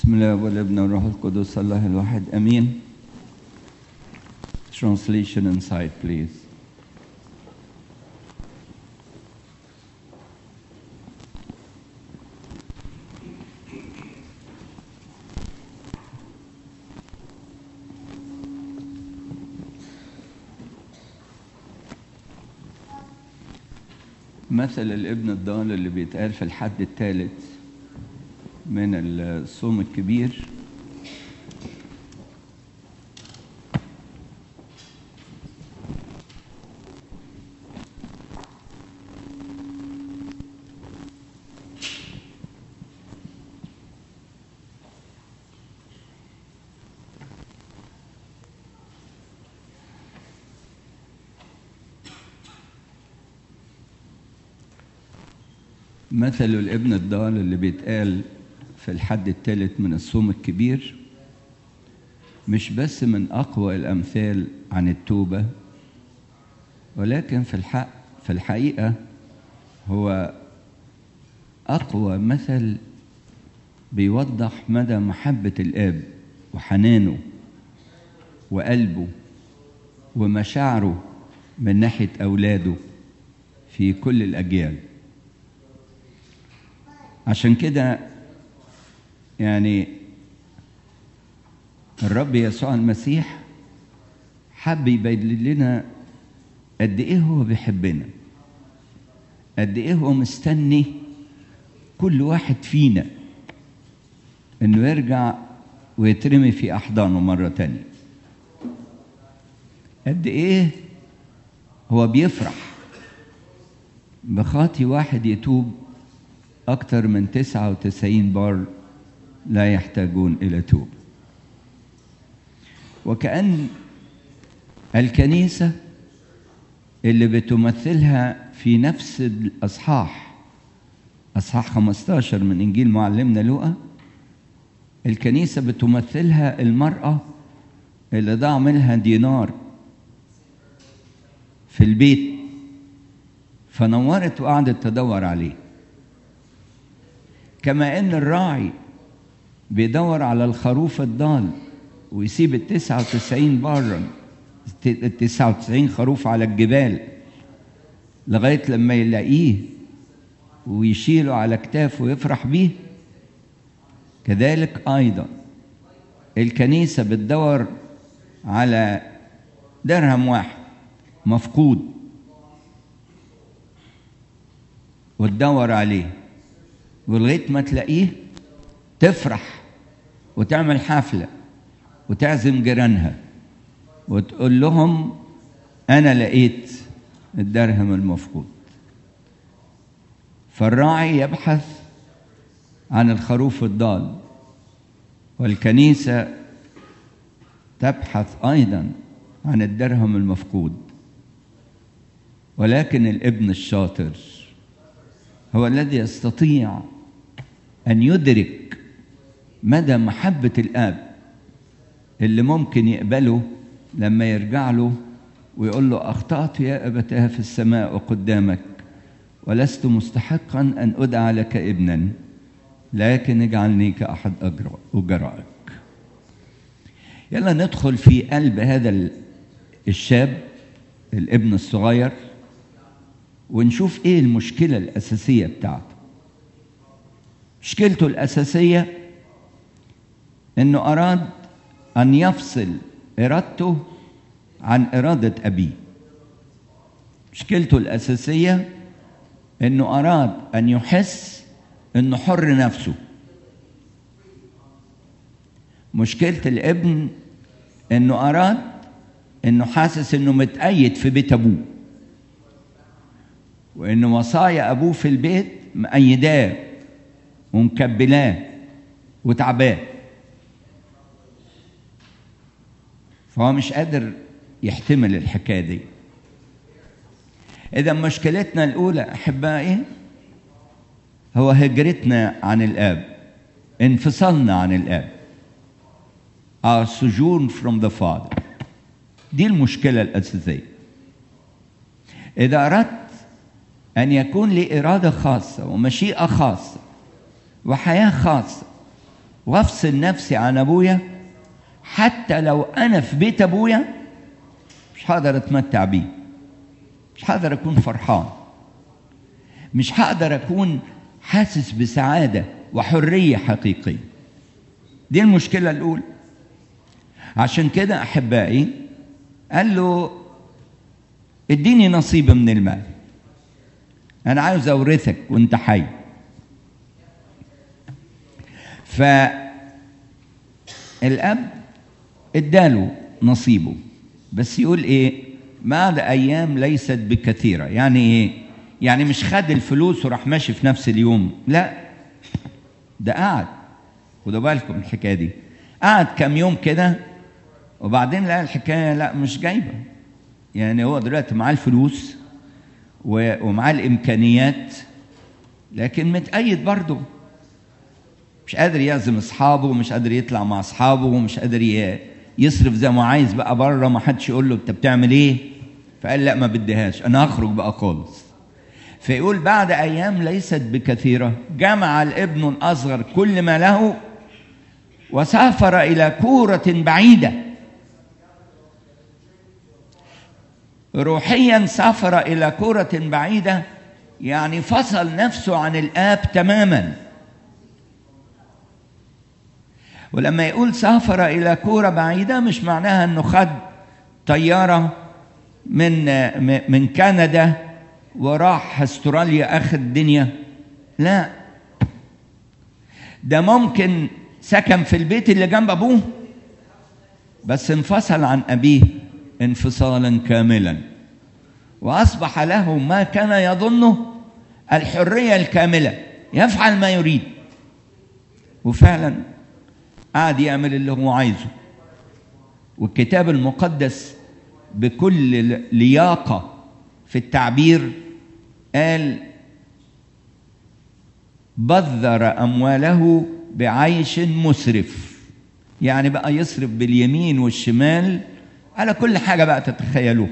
بسم الله والابن والروح القدس الله الواحد امين translation inside please مثل الابن الضال اللي بيتقال في الحد الثالث من الصوم الكبير مثل الابن الضال اللي بيتقال في الحد الثالث من الصوم الكبير مش بس من أقوى الأمثال عن التوبة ولكن في الحق في الحقيقة هو أقوى مثل بيوضح مدى محبة الآب وحنانه وقلبه ومشاعره من ناحية أولاده في كل الأجيال عشان كده يعني الرب يسوع المسيح حب يبين لنا قد ايه هو بيحبنا قد ايه هو مستني كل واحد فينا انه يرجع ويترمي في احضانه مره تانية قد ايه هو بيفرح بخاطي واحد يتوب أكثر من تسعة وتسعين بار لا يحتاجون إلى توب وكأن الكنيسة اللي بتمثلها في نفس الأصحاح أصحاح 15 من إنجيل معلمنا لوقا الكنيسة بتمثلها المرأة اللي ضاع منها دينار في البيت فنورت وقعدت تدور عليه كما ان الراعي بيدور على الخروف الضال ويسيب التسعة وتسعين برا التسعة وتسعين خروف على الجبال لغاية لما يلاقيه ويشيله على كتافه ويفرح بيه كذلك أيضا الكنيسة بتدور على درهم واحد مفقود وتدور عليه ولغايه ما تلاقيه تفرح وتعمل حفله وتعزم جيرانها وتقول لهم انا لقيت الدرهم المفقود فالراعي يبحث عن الخروف الضال والكنيسه تبحث ايضا عن الدرهم المفقود ولكن الابن الشاطر هو الذي يستطيع ان يدرك مدى محبه الاب اللي ممكن يقبله لما يرجع له ويقول له اخطات يا ابتاه في السماء وقدامك ولست مستحقا ان ادعى لك ابنا لكن اجعلني كاحد اجرائك يلا ندخل في قلب هذا الشاب الابن الصغير ونشوف ايه المشكله الاساسيه بتاعته مشكلته الاساسيه انه اراد ان يفصل ارادته عن اراده ابيه مشكلته الاساسيه انه اراد ان يحس انه حر نفسه مشكله الابن انه اراد انه حاسس انه متأيد في بيت ابوه وان وصايا ابوه في البيت مأيداه ومكبلاه وتعباه فهو مش قادر يحتمل الحكايه دي اذا مشكلتنا الاولى احبائي هو هجرتنا عن الاب انفصلنا عن الاب our sojourn from the father دي المشكله الاساسيه اذا اردت أن يكون لي إرادة خاصة ومشيئة خاصة وحياة خاصة وافصل نفسي عن ابويا حتى لو انا في بيت ابويا مش هقدر اتمتع بيه مش هقدر اكون فرحان مش هقدر اكون حاسس بسعاده وحريه حقيقيه دي المشكله الاولى عشان كده احبائي قال له اديني نصيب من المال انا عاوز اورثك وانت حي فالاب اداله نصيبه بس يقول ايه بعد ايام ليست بكثيره يعني ايه يعني مش خد الفلوس وراح ماشي في نفس اليوم لا ده قعد خدوا بالكم الحكايه دي قعد كام يوم كده وبعدين لقى الحكايه لا مش جايبه يعني هو دلوقتي معاه الفلوس ومعاه الامكانيات لكن متأيد برضه مش قادر يعزم اصحابه ومش قادر يطلع مع اصحابه ومش قادر يصرف زي ما عايز بقى بره ما حدش يقول له انت بتعمل ايه فقال لا ما بديهاش انا هخرج بقى خالص فيقول بعد ايام ليست بكثيره جمع الابن الاصغر كل ما له وسافر الى كوره بعيده روحيا سافر الى كوره بعيده يعني فصل نفسه عن الاب تماما ولما يقول سافر الى كوره بعيده مش معناها انه خد طياره من من كندا وراح استراليا اخر الدنيا لا ده ممكن سكن في البيت اللي جنب ابوه بس انفصل عن ابيه انفصالا كاملا واصبح له ما كان يظنه الحريه الكامله يفعل ما يريد وفعلا قعد يعمل اللي هو عايزه والكتاب المقدس بكل لياقه في التعبير قال بذر امواله بعيش مسرف يعني بقى يصرف باليمين والشمال على كل حاجه بقى تتخيلوه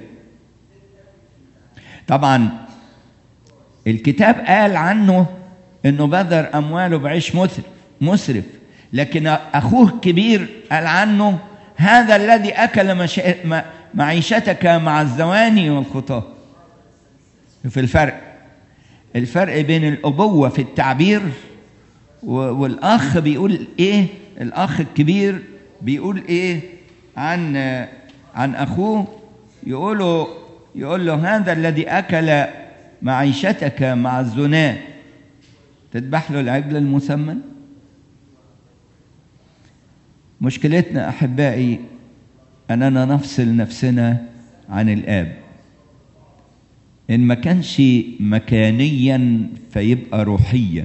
طبعا الكتاب قال عنه انه بذر امواله بعيش مسرف مسرف لكن اخوه الكبير قال عنه هذا الذي اكل مشا... معيشتك مع الزواني والخطاه في الفرق الفرق بين الابوه في التعبير والاخ بيقول ايه الاخ الكبير بيقول ايه عن عن اخوه يقول له يقول له هذا الذي اكل معيشتك مع الزنا تذبح له العجل المسمن مشكلتنا احبائي اننا نفصل نفسنا عن الاب ان ما كانش مكانيا فيبقى روحيا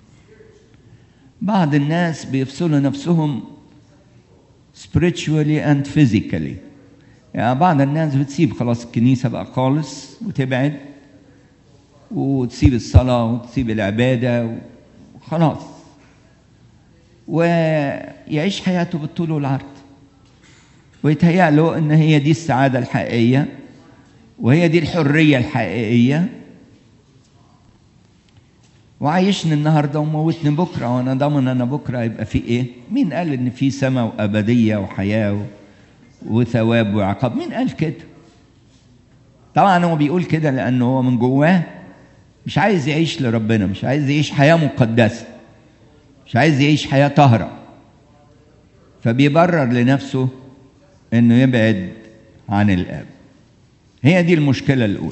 بعض الناس بيفصلوا نفسهم spiritually and physically يعني بعض الناس بتسيب خلاص الكنيسة بقى خالص وتبعد وتسيب الصلاة وتسيب العبادة وخلاص ويعيش حياته بالطول والعرض ويتهيأ له ان هي دي السعادة الحقيقية وهي دي الحرية الحقيقية وعايشني النهارده وموتني بكره وانا ضامن انا بكره يبقى في ايه؟ مين قال ان في سماء وابديه وحياه وثواب وعقاب؟ مين قال كده؟ طبعا هو بيقول كده لانه هو من جواه مش عايز يعيش لربنا، مش عايز يعيش حياه مقدسه. مش عايز يعيش حياه طاهره. فبيبرر لنفسه انه يبعد عن الاب. هي دي المشكله الاولى.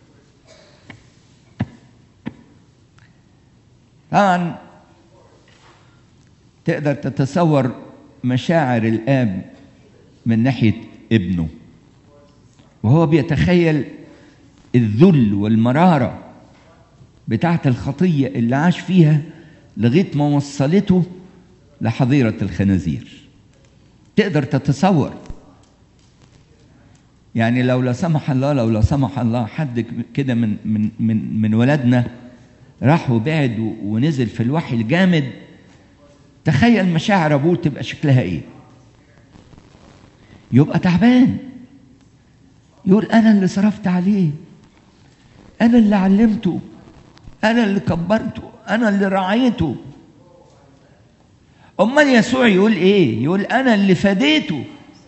طبعا تقدر تتصور مشاعر الاب من ناحيه ابنه وهو بيتخيل الذل والمراره بتاعه الخطيه اللي عاش فيها لغايه ما وصلته لحظيره الخنازير تقدر تتصور يعني لو لا سمح الله لو لا سمح الله حد كده من من من من ولادنا راح وبعد ونزل في الوحي الجامد تخيل مشاعر ابوه تبقى شكلها ايه يبقى تعبان يقول انا اللي صرفت عليه انا اللي علمته انا اللي كبرته انا اللي رعيته امال يسوع يقول ايه يقول انا اللي فديته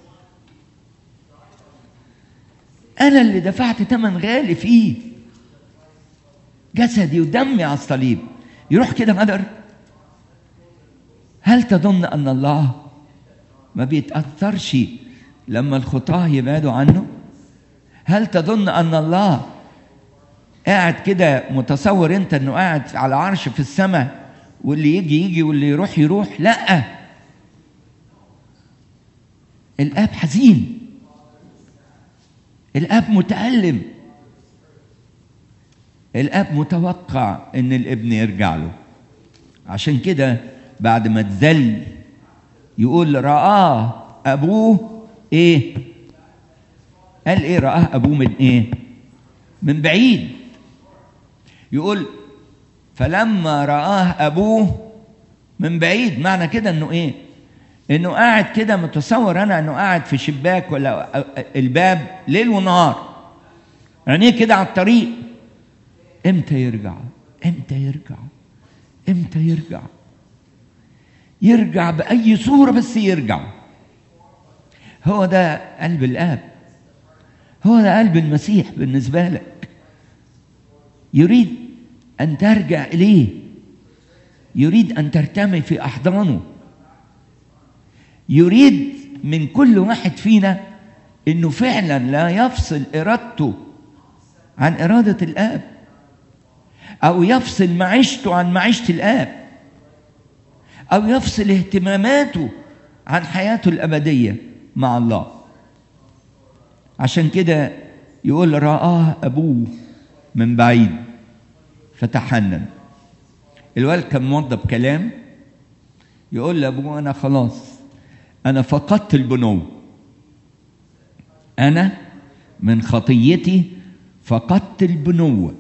انا اللي دفعت ثمن غالي فيه جسدي ودمي على الصليب يروح كده قدر هل تظن ان الله ما بيتاثرش لما الخطاه يبعدوا عنه هل تظن ان الله قاعد كده متصور انت انه قاعد على عرش في السماء واللي يجي يجي واللي يروح يروح لا الاب حزين الاب متالم الاب متوقع ان الابن يرجع له عشان كده بعد ما اتذل يقول رآه ابوه ايه قال ايه رآه ابوه من ايه من بعيد يقول فلما رآه أبوه من بعيد معنى كده إنه إيه؟ إنه قاعد كده متصور أنا إنه قاعد في شباك ولا الباب ليل ونهار عينيه كده على الطريق إمتى يرجع؟ إمتى يرجع؟ إمتى يرجع؟ يرجع بأي صورة بس يرجع هو ده قلب الآب هو ده قلب المسيح بالنسبة لك يريد أن ترجع إليه يريد أن ترتمي في أحضانه يريد من كل واحد فينا أنه فعلا لا يفصل إرادته عن إرادة الآب أو يفصل معيشته عن معيشة الآب أو يفصل اهتماماته عن حياته الأبدية مع الله عشان كده يقول رآه أبوه من بعيد فتحنن الولد كان موظف كلام يقول لابوه انا خلاص انا فقدت البنو انا من خطيتي فقدت البنوة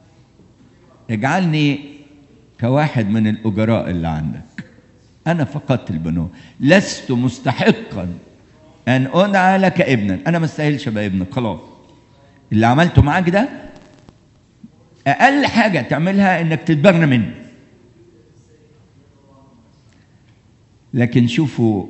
اجعلني كواحد من الأجراء اللي عندك أنا فقدت البنوة لست مستحقا أن أدعى لك ابنا أنا ما استاهلش أبقى ابنك خلاص اللي عملته معاك ده اقل حاجه تعملها انك تتبرى منه لكن شوفوا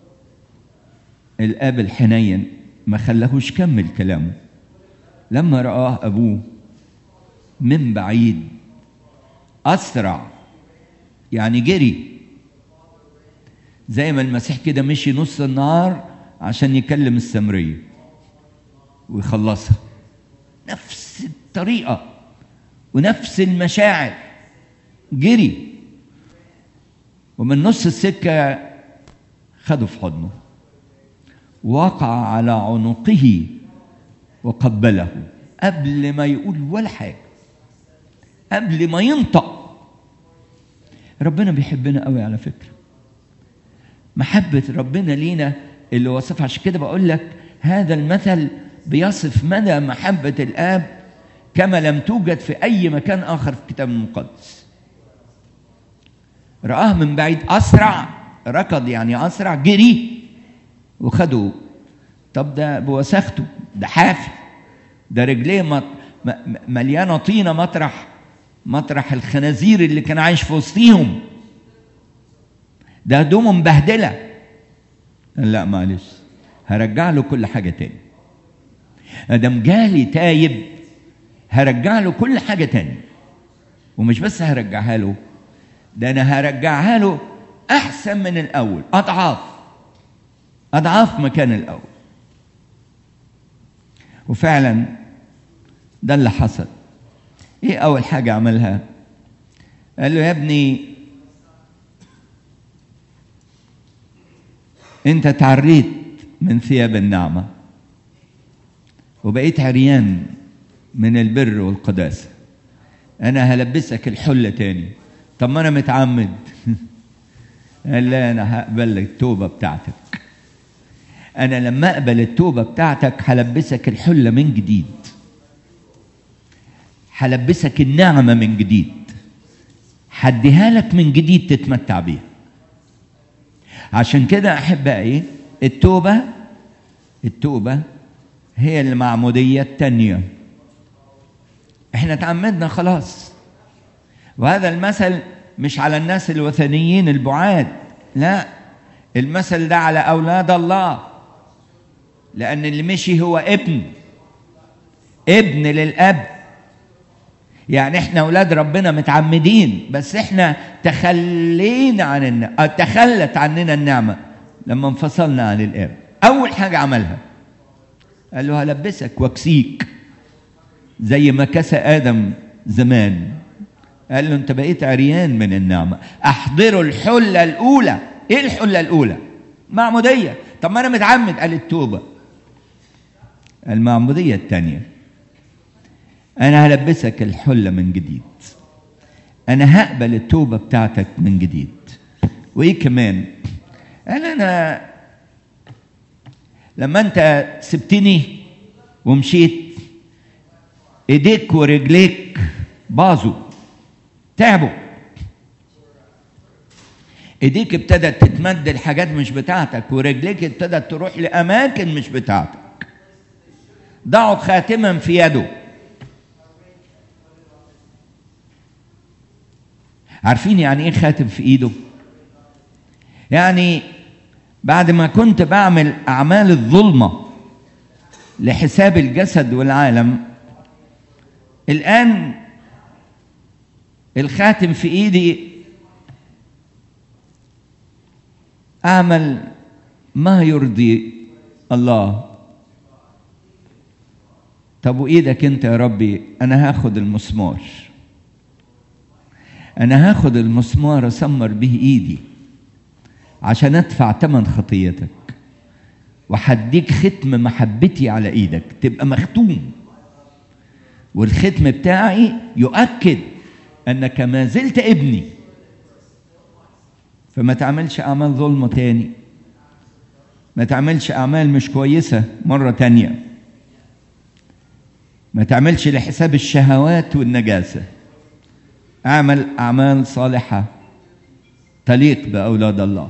الاب الحنين ما خلاهوش كمل كلامه لما رآه ابوه من بعيد اسرع يعني جري زي ما المسيح كده مشي نص النهار عشان يكلم السامريه ويخلصها نفس الطريقه ونفس المشاعر جري ومن نص السكة خده في حضنه وقع على عنقه وقبله قبل ما يقول ولا حاجة قبل ما ينطق ربنا بيحبنا قوي على فكرة محبة ربنا لينا اللي وصفها عشان كده بقول لك هذا المثل بيصف مدى محبة الآب كما لم توجد في أي مكان آخر في الكتاب المقدس رآه من بعيد أسرع ركض يعني أسرع جري وخده طب ده بوساخته ده حافي ده رجليه مط... مليانة طينة مطرح مطرح الخنازير اللي كان عايش في وسطيهم ده هدومه مبهدلة لا معلش هرجع له كل حاجة تاني ادم جالي تايب هرجع له كل حاجة تاني ومش بس هرجعها له ده أنا هرجعها له أحسن من الأول أضعاف أضعاف مكان الأول وفعلا ده اللي حصل إيه أول حاجة عملها قال له يا ابني أنت تعريت من ثياب النعمة وبقيت عريان من البر والقداسة أنا هلبسك الحلة تاني طب ما أنا متعمد قال لا أنا هقبل التوبة بتاعتك أنا لما أقبل التوبة بتاعتك هلبسك الحلة من جديد هلبسك النعمة من جديد هديها لك من جديد تتمتع بيها عشان كده أحبائي التوبة التوبة هي المعمودية التانية احنا تعمدنا خلاص وهذا المثل مش على الناس الوثنيين البعاد لا المثل ده على اولاد الله لان اللي مشي هو ابن ابن للاب يعني احنا اولاد ربنا متعمدين بس احنا تخلينا عن النعمة تخلت عننا النعمه لما انفصلنا عن الاب اول حاجه عملها قال له هلبسك واكسيك زي ما كسى ادم زمان قال له انت بقيت عريان من النعمه احضروا الحله الاولى ايه الحله الاولى معموديه طب ما انا متعمد قال التوبه المعموديه الثانيه انا هلبسك الحله من جديد انا هقبل التوبه بتاعتك من جديد وايه كمان قال انا لما انت سبتني ومشيت ايديك ورجليك باظوا تعبوا ايديك ابتدت تتمد لحاجات مش بتاعتك ورجليك ابتدت تروح لاماكن مش بتاعتك ضعوا خاتما في يده عارفين يعني ايه خاتم في ايده يعني بعد ما كنت بعمل اعمال الظلمه لحساب الجسد والعالم الان الخاتم في ايدي اعمل ما يرضي الله طب وايدك انت يا ربي انا هاخد المسمار انا هاخد المسمار اسمر به ايدي عشان ادفع ثمن خطيتك وهديك ختم محبتي على ايدك تبقى مختوم والختم بتاعي يؤكد انك ما زلت ابني فما تعملش اعمال ظلمه تاني ما تعملش اعمال مش كويسه مره تانيه ما تعملش لحساب الشهوات والنجاسه اعمل اعمال صالحه تليق باولاد الله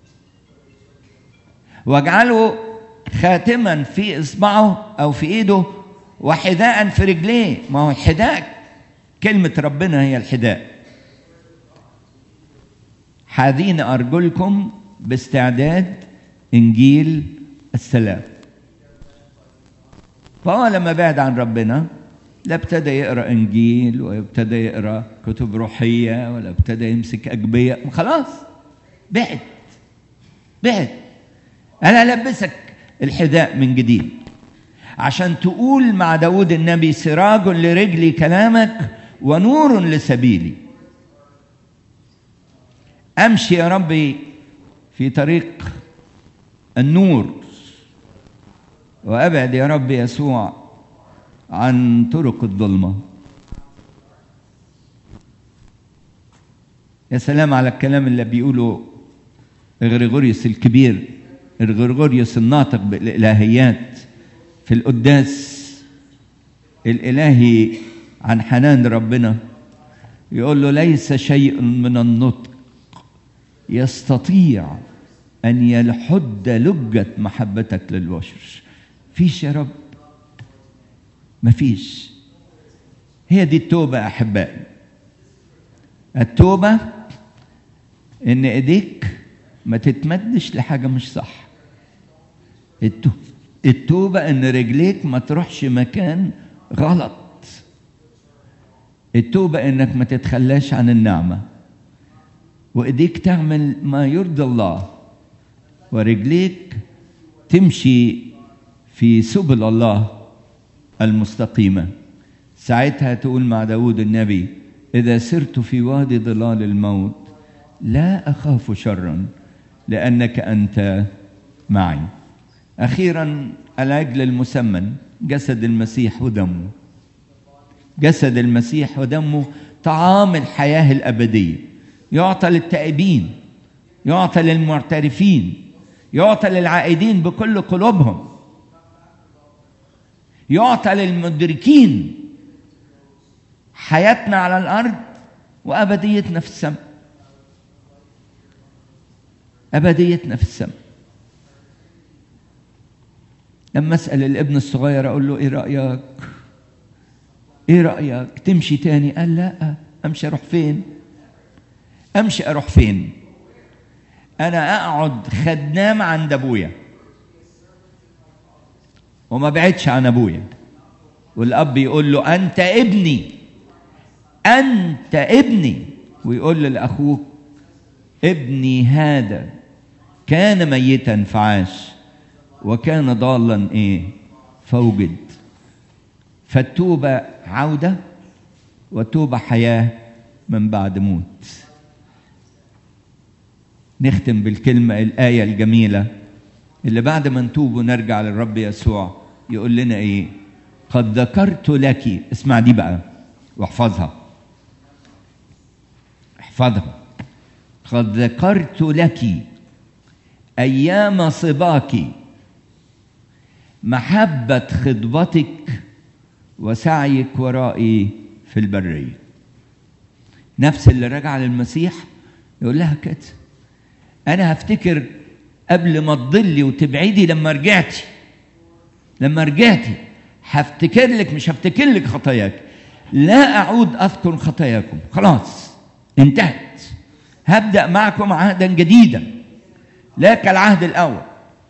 واجعله خاتما في اصبعه او في ايده وحذاء في رجليه ما هو الحذاء كلمه ربنا هي الحذاء حاذين ارجلكم باستعداد انجيل السلام فهو لما بعد عن ربنا لا ابتدى يقرا انجيل ولا ابتدى يقرا كتب روحيه ولا ابتدى يمسك اجبيه خلاص بعد بعد انا البسك الحذاء من جديد عشان تقول مع داود النبي سراج لرجلي كلامك ونور لسبيلي امشي يا ربي في طريق النور وابعد يا رب يسوع عن طرق الظلمه يا سلام على الكلام اللي بيقوله غريغوريوس الكبير غريغوريوس الناطق بالالهيات في القداس الالهي عن حنان ربنا يقول له ليس شيء من النطق يستطيع ان يلحد لجه محبتك للبشر فيش يا رب مفيش هي دي التوبه احبائي التوبه ان ايديك ما تتمدش لحاجه مش صح التوبه ان رجليك ما تروحش مكان غلط التوبه انك ما تتخلاش عن النعمه وايديك تعمل ما يرضي الله ورجليك تمشي في سبل الله المستقيمة ساعتها تقول مع داود النبي إذا سرت في وادي ظلال الموت لا أخاف شرا لأنك أنت معي أخيرا العجل المسمن جسد المسيح ودمه جسد المسيح ودمه طعام الحياة الأبدية يعطى للتائبين يعطى للمعترفين يعطى للعائدين بكل قلوبهم يعطى للمدركين حياتنا على الارض وابديتنا في السماء ابديتنا في السماء لما اسال الابن الصغير اقول له ايه رايك ايه رايك تمشي تاني قال لا امشي اروح فين امشي اروح فين انا اقعد خدام عند ابويا وما بعدش عن ابويا والاب يقول له انت ابني انت ابني ويقول لاخوه ابني هذا كان ميتا فعاش وكان ضالا ايه فوجد فالتوبه عوده والتوبه حياه من بعد موت نختم بالكلمه الايه الجميله اللي بعد ما نتوب ونرجع للرب يسوع يقول لنا ايه قد ذكرت لك اسمع دي بقى واحفظها احفظها قد ذكرت لك ايام صباك محبه خطبتك وسعيك ورائي في البريه نفس اللي رجع للمسيح يقول لها كده انا هفتكر قبل ما تضلي وتبعدي لما رجعتي لما رجعتي هفتكر لك مش هفتكر لك خطاياك لا اعود اذكر خطاياكم خلاص انتهت هبدا معكم عهدا جديدا لا كالعهد الاول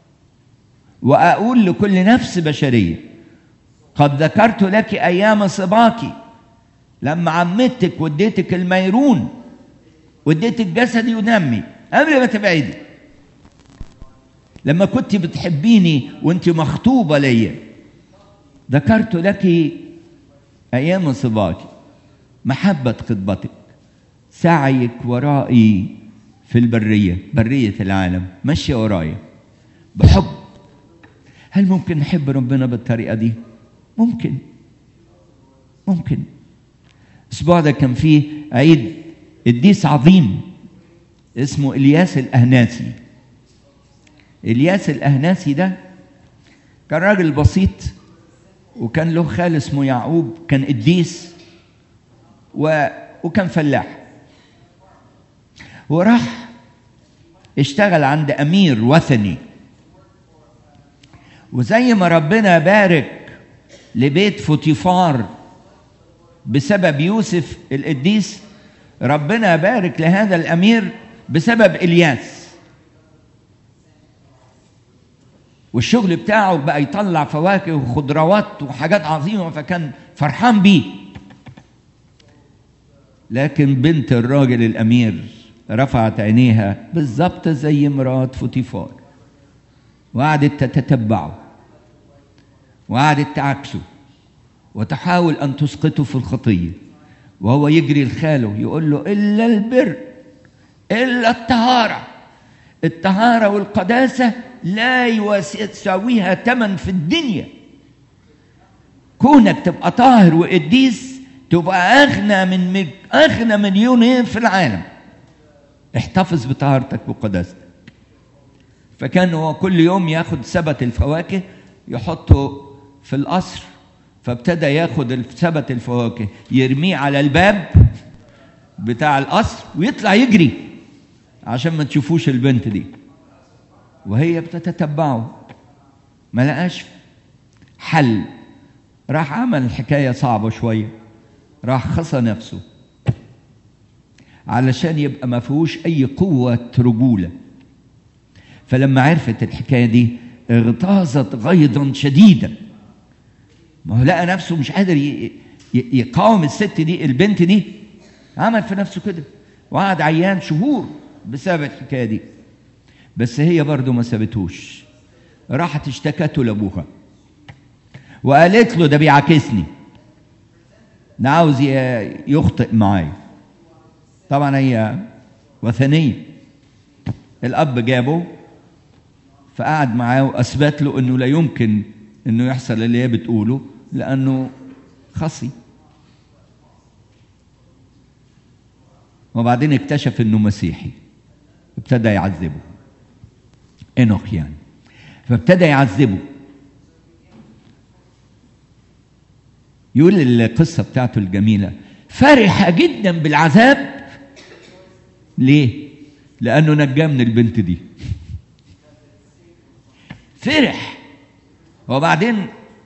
واقول لكل نفس بشريه قد ذكرت لك ايام صباك لما عمتك واديتك الميرون واديتك جسدي ودمي قبل ما تبعدي لما كنت بتحبيني وانت مخطوبه ليا ذكرت لك ايام صباك محبه خطبتك سعيك ورائي في البريه بريه العالم ماشيه ورايا بحب هل ممكن نحب ربنا بالطريقه دي ممكن ممكن الاسبوع ده كان فيه عيد قديس عظيم اسمه الياس الاهناسي الياس الاهناسي ده كان راجل بسيط وكان له خال اسمه يعقوب كان قديس و... وكان فلاح وراح اشتغل عند امير وثني وزي ما ربنا بارك لبيت فوتيفار بسبب يوسف القديس ربنا بارك لهذا الامير بسبب الياس والشغل بتاعه بقى يطلع فواكه وخضروات وحاجات عظيمه فكان فرحان بيه لكن بنت الراجل الامير رفعت عينيها بالظبط زي مرات فوتيفار وقعدت تتتبعه وقعدت تعكسه وتحاول ان تسقطه في الخطيه وهو يجري لخاله يقول له الا البر الا الطهاره الطهاره والقداسه لا يساويها ثمن في الدنيا كونك تبقى طاهر وقديس تبقى اغنى من مج... اغنى مليونير في العالم احتفظ بطهارتك وقداستك فكان هو كل يوم ياخد سبت الفواكه يحطه في القصر فابتدى ياخد سبت الفواكه يرميه على الباب بتاع القصر ويطلع يجري عشان ما تشوفوش البنت دي وهي بتتتبعه ما لقاش حل راح عمل حكاية صعبة شوية راح خصى نفسه علشان يبقى ما فيهوش أي قوة رجولة فلما عرفت الحكاية دي اغتاظت غيظا شديدا ما هو لقى نفسه مش قادر يقاوم الست دي البنت دي عمل في نفسه كده وقعد عيان شهور بسبب الحكايه دي بس هي برضه ما سابتهوش راحت اشتكته لابوها وقالت له ده بيعاكسني ده عاوز يخطئ معايا طبعا هي وثنيه الاب جابه فقعد معاه واثبت له انه لا يمكن انه يحصل اللي هي بتقوله لانه خصي وبعدين اكتشف انه مسيحي ابتدى يعذبه انوخ يعني فابتدى يعذبه يقول القصة بتاعته الجميلة فرح جدا بالعذاب ليه؟ لأنه نجاه من البنت دي فرح وبعدين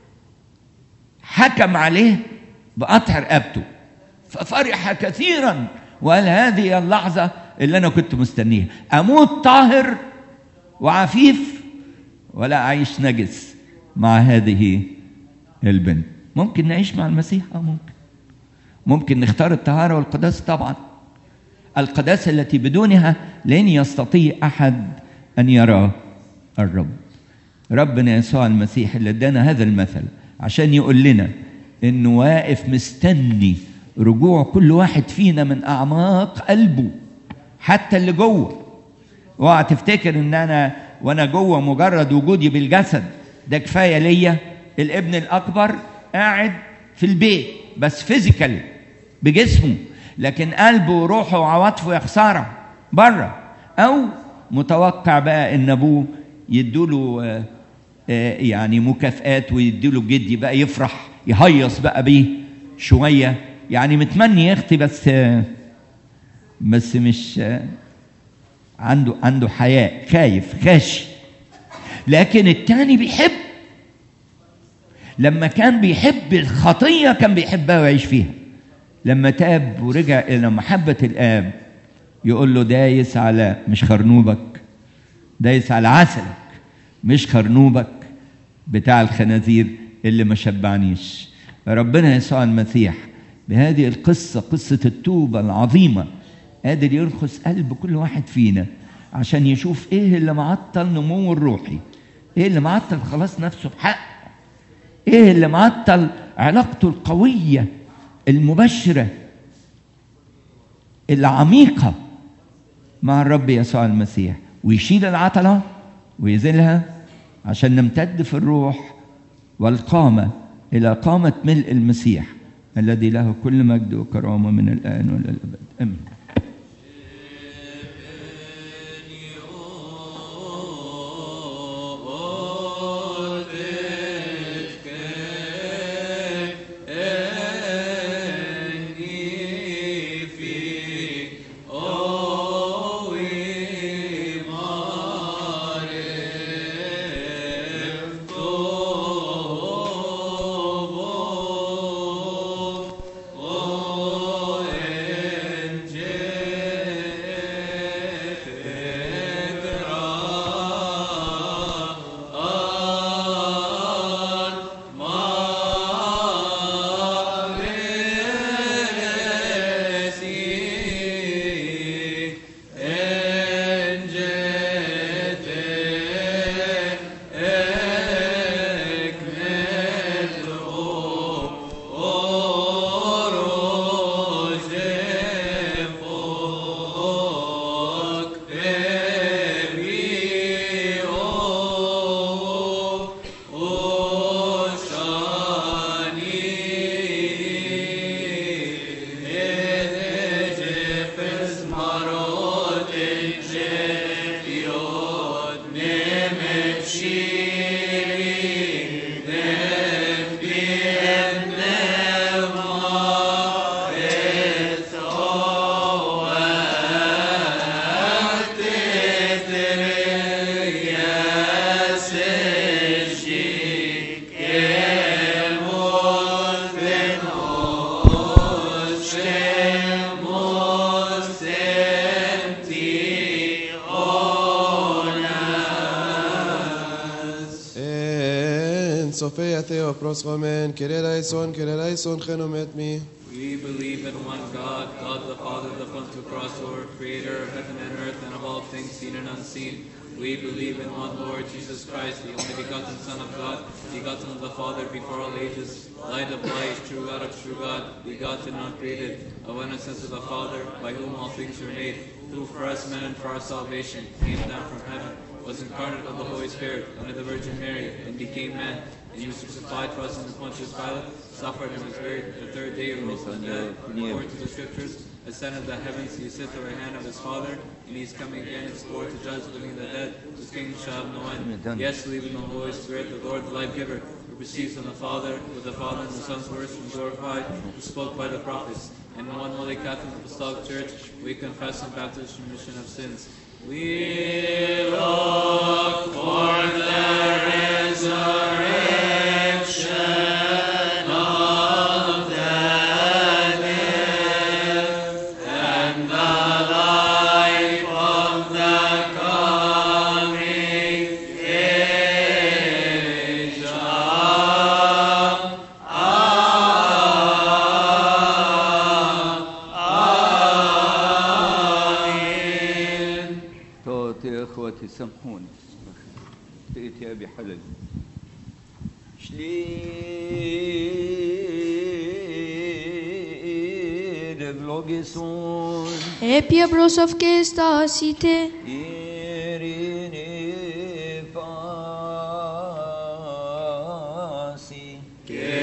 حكم عليه بقطع رقبته ففرح كثيرا وقال هذه اللحظة اللي انا كنت مستنيها اموت طاهر وعفيف ولا اعيش نجس مع هذه البنت ممكن نعيش مع المسيح اه ممكن ممكن نختار الطهاره والقداسه طبعا القداسه التي بدونها لن يستطيع احد ان يرى الرب ربنا يسوع المسيح اللي ادانا هذا المثل عشان يقول لنا انه واقف مستني رجوع كل واحد فينا من اعماق قلبه حتى اللي جوه اوعى تفتكر ان انا وانا جوه مجرد وجودي بالجسد ده كفايه ليا الابن الاكبر قاعد في البيت بس فيزيكالي بجسمه لكن قلبه وروحه وعواطفه يا خساره بره او متوقع بقى ان ابوه يدوله آه، آه، يعني مكافآت ويديله جدي بقى يفرح يهيص بقى بيه شويه يعني متمني يختي بس آه، بس مش آه، عنده عنده حياء خايف خاشي لكن التاني بيحب لما كان بيحب الخطيه كان بيحبها ويعيش فيها لما تاب ورجع الى محبه الاب يقول له دايس على مش خرنوبك دايس على عسلك مش خرنوبك بتاع الخنازير اللي ما شبعنيش ربنا يسوع المسيح بهذه القصه قصه التوبه العظيمه قادر يرخص قلب كل واحد فينا عشان يشوف ايه اللي معطل نموه الروحي ايه اللي معطل خلاص نفسه بحق ايه اللي معطل علاقته القويه المبشره العميقه مع الرب يسوع المسيح ويشيل العطله ويزيلها عشان نمتد في الروح والقامه الى قامه ملء المسيح الذي له كل مجد وكرامه من الان والى الابد امين En Sophia Theo proschomen, kereleison, kereleison genomet me. We believe in one God, God the Father, the one to cross over, creator of heaven and earth and of all things seen and unseen. We believe in one Lord Jesus Christ, the only begotten Son of God, begotten of the Father before all ages, light of light, true God of true God, begotten, not created, of innocence of the Father, by whom all things were made, who for us men and for our salvation came down from heaven, was incarnate of the Holy Spirit, under the Virgin Mary, and became man. And he was crucified for us in the Pontius Pilate, suffered and was buried. The third day he rose from the dead, according to the Scriptures, ascended to the heavens. He is at the right hand of his Father, and he is coming again in glory to judge the living and the dead. His kingdom shall have no end. Yes, believe in the Holy Spirit, the Lord, the life giver, who proceeds from the Father, with the Father and the Son's words and glorified, who spoke by the prophets. And in one holy Catholic Apostolic Church, we confess and baptism remission of sins. We look for the resurrection of the dead and the life اخواتي سامحوني ابتديت يا ابي حلل شليل بلوجيسون Επίε προσοφκέ στάσιτε, إيريني فاسي